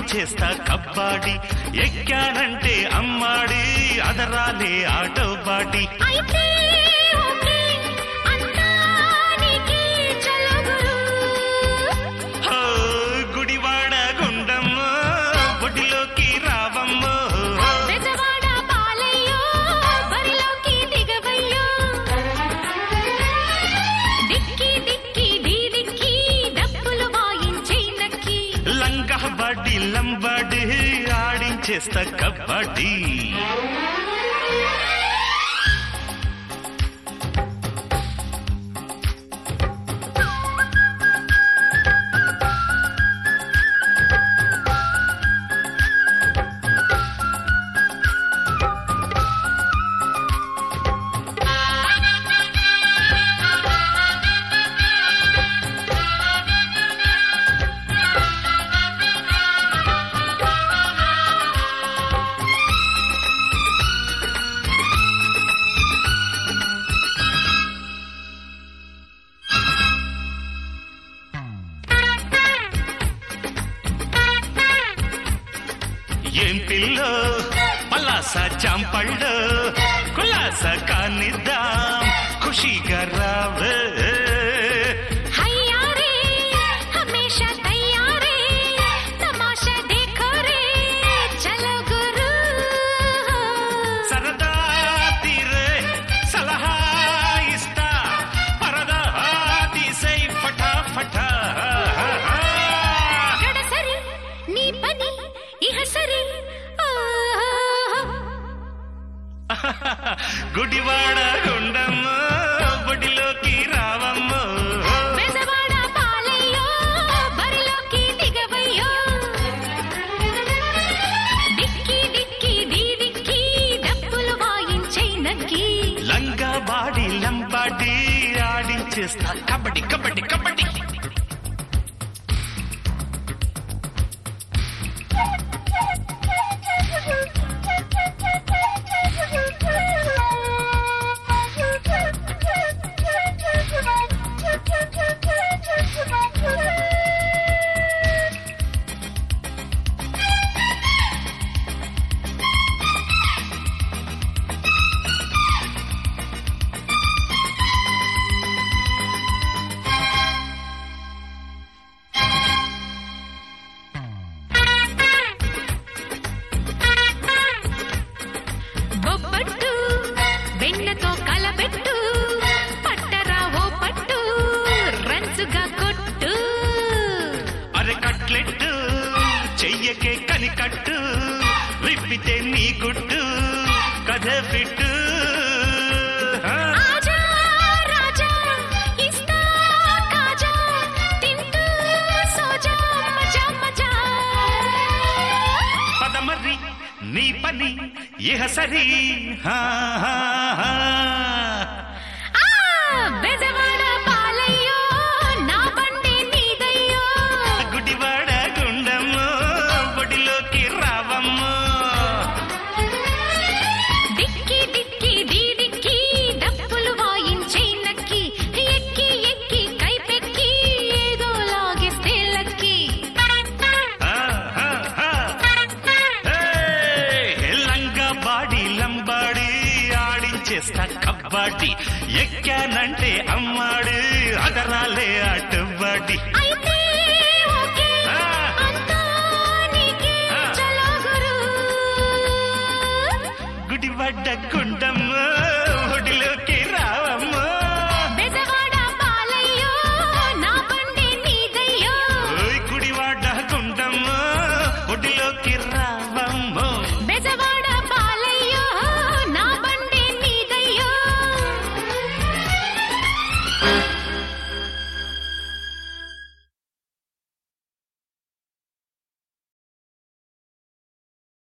ఆడించేస్తా కబ్బాడి ఎక్కానంటే అమ్మాడి అదరాలే auto బాటి అయితే okay అంతా నీకే చలో గురు హో, గుడివాడ గుండమ్మ ఒడిలోకి రావమ్మ బెజవాడ పాలయ్యో బరిలోకి దిగవయ్యో డిక్కి డిక్కి ఢీ డిక్కి డప్పులు వాయించే నక్కి లంగా బాడి లంబాడి ఆడించేస్తా కబడ్డీ ఏం పిల్లో పలాస జాంపళ్ళు కులాస కానిద్దాం ఖుషిగా రావే హయ్యా రే హమేషా తయారే తమాషా देखो రే చలో గురు సరదా తీరే సలహా ఇస్తా పరదా తీసై ఫటా ఫటా గడసరి నీ పని ఇహ సరి గుడివాడ గుండమ్మ బడిలోకి రావమ్మ బెజవాడ పాలయ్యో బరిలోకి దిగవయ్యో డిక్కి డిక్కి ఢీ డిక్కి డప్పులు వాయించే నక్కి లంగా బాడి లంబాడి ఆడించేస్తా కబడ్డీ కబడ్డీ కబడ్డీ బొబ్బట్టు వెన్నతో కలబెట్టు పట్టరా ఓ పట్టు రంచుగా కొట్టు అరే కట్లెట్టు చెయ్యకే కనికట్టు విప్పితే నీ గుట్టు కథ ఫిట్టు ఆ, ఆజా రాజా ఇస్తా కాజా తింటూ సోజా మజా మజా పదమర్రి నీ పని ఇహ సరి హా, హా, హా. ఆ బెజవాడ పాలయ్యో నా బండి నీదయ్యో గుడివాడ గుండమ్మ బడిలోకి రావమ్మ డిక్కి డిక్కి ఢీ డిక్కి డప్పులు వాయించే నక్కి ఎక్కి ఎక్కి కైపెక్కి ఏదో లాగేస్తే లక్కి ఆ, హా, హా. ఏయ్, లంగా బాడి లంబాడి ఆడించేస్తా కబ్బాడి ఎక్కానంటే అమ్మాడి అదరాలే అడ్డుబాడి అయితే ఓకే ఆ. అంతా నీకే ఆ. చలో గురు గుడివడ్డ గుండమ్మ ఒడిలోకి రావమ్మ బెజవాడ పాలయ్యో నా బండి నీదయ్యో ఓయ్ గుడివాడ గుండమ్మ ఒడిలోకి రావమ్మ బెజవాడ పాలయ్యో నా బండి నీదయ్యో